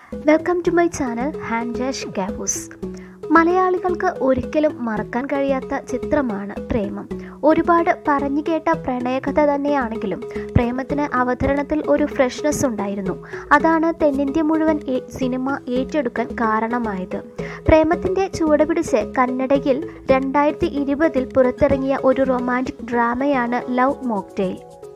welcome to my channel ഹാൻഡ് ജാഷ് ഗാബൂസ് മലയാളികൾക്ക് ഒരിക്കലും മറക്കാൻ കഴിയാത്ത ചിത്രമാണ് പ്രേമം ഒരുപാട് പറഞ്ഞു കേട്ട പ്രണയകഥ തന്നെയാണെങ്കിലും പ്രേമത്തിന് അവതരണത്തിൽ ഒരു ഫ്രഷ്നെസ് ഉണ്ടായിരുന്നു അതാണ് തെന്നിന്ത്യ മുഴുവൻ ഈ സിനിമ ഏറ്റെടുക്കാൻ കാരണമായത് പ്രേമത്തിൻ്റെ ചുവടുപിടിച്ച് കന്നഡയിൽ രണ്ടായിരത്തി ഇരുപതിൽ പുറത്തിറങ്ങിയ ഒരു റൊമാൻറ്റിക് ഡ്രാമയാണ് ലവ് മോക്ടെയിൽ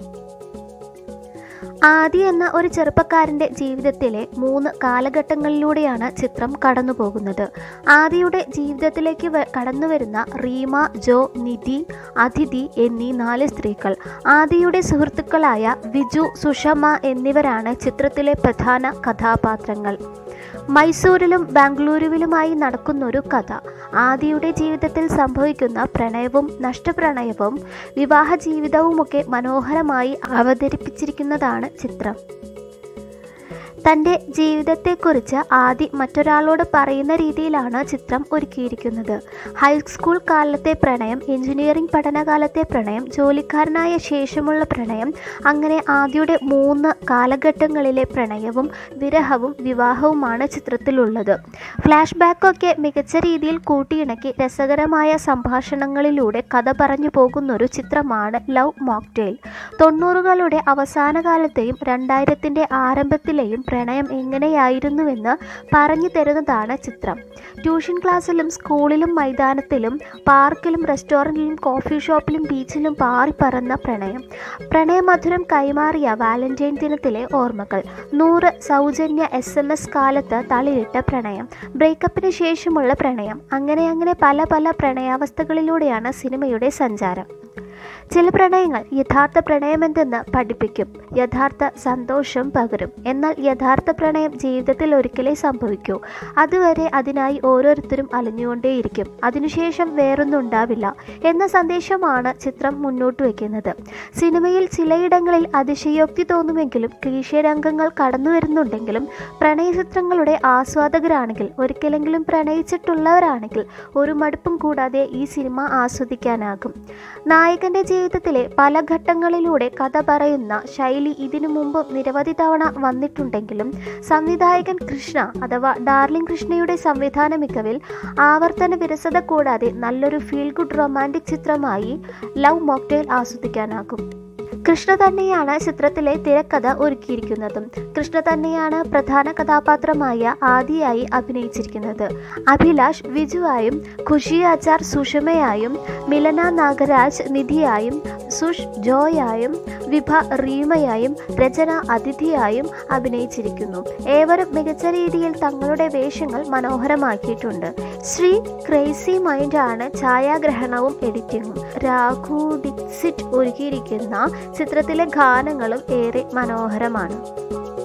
ആദി എന്ന ഒരു ചെറുപ്പക്കാരൻ്റെ ജീവിതത്തിലെ മൂന്ന് കാലഘട്ടങ്ങളിലൂടെയാണ് ചിത്രം കടന്നുപോകുന്നത് ആദിയുടെ ജീവിതത്തിലേക്ക് കടന്നുവരുന്ന റീമ ജോ നിധി അതിഥി എന്നീ നാല് സ്ത്രീകൾ ആദിയുടെ സുഹൃത്തുക്കളായ വിജു സുഷമ എന്നിവരാണ് ചിത്രത്തിലെ പ്രധാന കഥാപാത്രങ്ങൾ മൈസൂരിലും ബാംഗ്ലൂരുവിലുമായി നടക്കുന്നൊരു കഥ ആദിയുടെ ജീവിതത്തിൽ സംഭവിക്കുന്ന പ്രണയവും നഷ്ടപ്രണയവും വിവാഹ ജീവിതവുമൊക്കെ മനോഹരമായി അവതരിപ്പിച്ചിരിക്കുന്നതാണ് ചിത്രം തൻ്റെ ജീവിതത്തെക്കുറിച്ച് ആദി മറ്റൊരാളോട് പറയുന്ന രീതിയിലാണ് ചിത്രം ഒരുക്കിയിരിക്കുന്നത് ഹൈസ്കൂൾ കാലത്തെ പ്രണയം എഞ്ചിനീയറിംഗ് പഠനകാലത്തെ പ്രണയം ജോലിക്കാരനായ ശേഷമുള്ള പ്രണയം അങ്ങനെ ആദിയുടെ മൂന്ന് കാലഘട്ടങ്ങളിലെ പ്രണയവും വിരഹവും വിവാഹവുമാണ് ചിത്രത്തിലുള്ളത് ഫ്ലാഷ് ബാക്കൊക്കെ മികച്ച രീതിയിൽ കൂട്ടിയിണക്കി രസകരമായ സംഭാഷണങ്ങളിലൂടെ കഥ പറഞ്ഞു പോകുന്നൊരു ചിത്രമാണ് ലവ് മോക്ടെയിൽ തൊണ്ണൂറുകളുടെ അവസാന കാലത്തെയും രണ്ടായിരത്തിൻ്റെ ആരംഭത്തിലെയും പ്രണയം എങ്ങനെയായിരുന്നുവെന്ന് പറഞ്ഞു തരുന്നതാണ് ചിത്രം ട്യൂഷൻ ക്ലാസ്സിലും സ്കൂളിലും മൈതാനത്തിലും പാർക്കിലും റെസ്റ്റോറൻറ്റിലും കോഫി ഷോപ്പിലും ബീച്ചിലും പാറിപ്പറന്ന പ്രണയം പ്രണയമധുരം കൈമാറിയ വാലന്റൈൻ ദിനത്തിലെ ഓർമ്മകൾ നൂറ് സൗജന്യ എസ് എം എസ് കാലത്ത് തളിയിട്ട പ്രണയം ബ്രേക്കപ്പിന് ശേഷമുള്ള പ്രണയം അങ്ങനെ അങ്ങനെ പല പല പ്രണയാവസ്ഥകളിലൂടെയാണ് സിനിമയുടെ സഞ്ചാരം ചില പ്രണയങ്ങൾ യഥാർത്ഥ പ്രണയമെന്തെന്ന് പഠിപ്പിക്കും യഥാർത്ഥ സന്തോഷം പകരും എന്നാൽ യഥാർത്ഥ പ്രണയം ജീവിതത്തിൽ ഒരിക്കലേ സംഭവിക്കൂ അതുവരെ അതിനായി ഓരോരുത്തരും അലഞ്ഞുകൊണ്ടേയിരിക്കും അതിനുശേഷം വേറൊന്നും ഉണ്ടാവില്ല എന്ന സന്ദേശമാണ് ചിത്രം മുന്നോട്ട് വയ്ക്കുന്നത് സിനിമയിൽ ചിലയിടങ്ങളിൽ അതിശയോക്തി തോന്നുമെങ്കിലും ക്ലീശേ രംഗങ്ങൾ കടന്നു വരുന്നുണ്ടെങ്കിലും പ്രണയ ചിത്രങ്ങളുടെ ആസ്വാദകരാണെങ്കിൽ ഒരിക്കലെങ്കിലും പ്രണയിച്ചിട്ടുള്ളവരാണെങ്കിൽ ഒരു മടുപ്പും കൂടാതെ ഈ സിനിമ ആസ്വദിക്കാനാകും നായകന്റെ ജീവിതത്തിലെ പല ഘട്ടങ്ങളിലൂടെ കഥ പറയുന്ന ശൈലി ഇതിനു മുമ്പ് നിരവധി തവണ വന്നിട്ടുണ്ടെങ്കിലും സംവിധായകൻ കൃഷ്ണ അഥവാ ഡാർലിംഗ് കൃഷ്ണയുടെ സംവിധാന മികവിൽ ആവർത്തന വിരസത കൂടാതെ നല്ലൊരു ഫീൽ ഗുഡ് റൊമാൻറ്റിക് ചിത്രമായി ലവ് മോക്ടെയിൽ ആസ്വദിക്കാനാകും കൃഷ്ണ തന്നെയാണ് ചിത്രത്തിലെ തിരക്കഥ ഒരുക്കിയിരിക്കുന്നതും കൃഷ്ണ തന്നെയാണ് പ്രധാന കഥാപാത്രമായ ആദിയായി അഭിനയിച്ചിരിക്കുന്നത് അഭിലാഷ് വിജുവായും ഖുഷി ആചാർ സുഷമയായും മിലന നാഗരാജ് നിധിയായും സുഷ് ജോയായും വിഭ റീമയായും രചന അതിഥിയായും അഭിനയിച്ചിരിക്കുന്നു ഏവരും മികച്ച രീതിയിൽ തങ്ങളുടെ വേഷങ്ങൾ മനോഹരമാക്കിയിട്ടുണ്ട് ശ്രീ ക്രേസി മൈൻഡാണ് ഛായാഗ്രഹണവും എഡിറ്റിങ്ങും രാഘു ഡിക്സിറ്റ് ഒരുക്കിയിരിക്കുന്ന ചിത്രത്തിലെ ഗാനങ്ങളും ഏറെ മനോഹരമാണ്